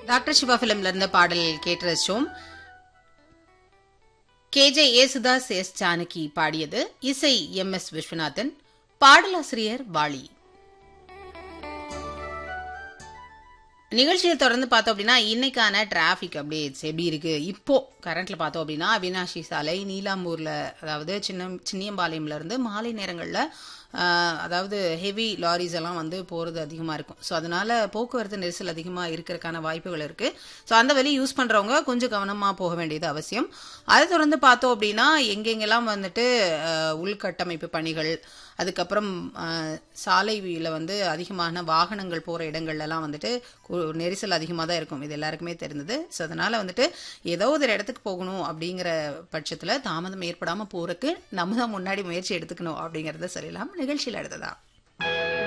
doctor Siva பிலிம்ல இருந்த பாடல் கேட்டு ரசிச்சோம் கேஜே ஏசுதாஸ் எஸ் ஜானகி பாடியது இசை எம் எஸ் விஸ்வநாதன் பாடலாசிரியர் வாலி நிகழ்ச்சியை தொடர்ந்து பார்த்தோம் அப்படின்னா இன்னைக்கான டிராஃபிக் அப்டேட்ஸ் எப்படி இருக்கு இப்போ கரண்ட்ல பார்த்தோம் அப்படின்னா அவினாஷி சாலை நீலாம்பூர்ல அதாவது சின்ன சின்னியம்பாளையம்ல இருந்து மாலை நேரங்களில் அதாவது ஹெவி லாரிஸ் எல்லாம் வந்து போகிறது அதிகமாக இருக்கும் ஸோ அதனால போக்குவரத்து நெரிசல் அதிகமாக இருக்கிறதுக்கான வாய்ப்புகள் இருக்கு ஸோ அந்த வழி யூஸ் பண்ணுறவங்க கொஞ்சம் கவனமாக போக வேண்டியது அவசியம் அதை தொடர்ந்து பார்த்தோம் அப்படின்னா எங்கெங்கெல்லாம் வந்துட்டு அஹ், உள்கட்டமைப்பு பணிகள் அதுக்கப்புறம் அஹ், சாலையில வந்து அதிகமான வாகனங்கள் போகிற இடங்கள்லாம் வந்துட்டு கு- நெரிசல் அதிகமாக தான் இருக்கும் இது எல்லாருக்குமே தெரிந்தது ஸோ அதனால வந்துட்டு ஏதோ ஒரு இடத்துக்கு போகணும் அப்படிங்கிற பட்சத்தில் தாமதம் ஏற்படாமல் போறதுக்கு நம்ம தான் முன்னாடி முயற்சி எடுத்துக்கணும் அப்படிங்கிறத சொல்லலாம் நிகழ்ச்சியில் அடுத்ததா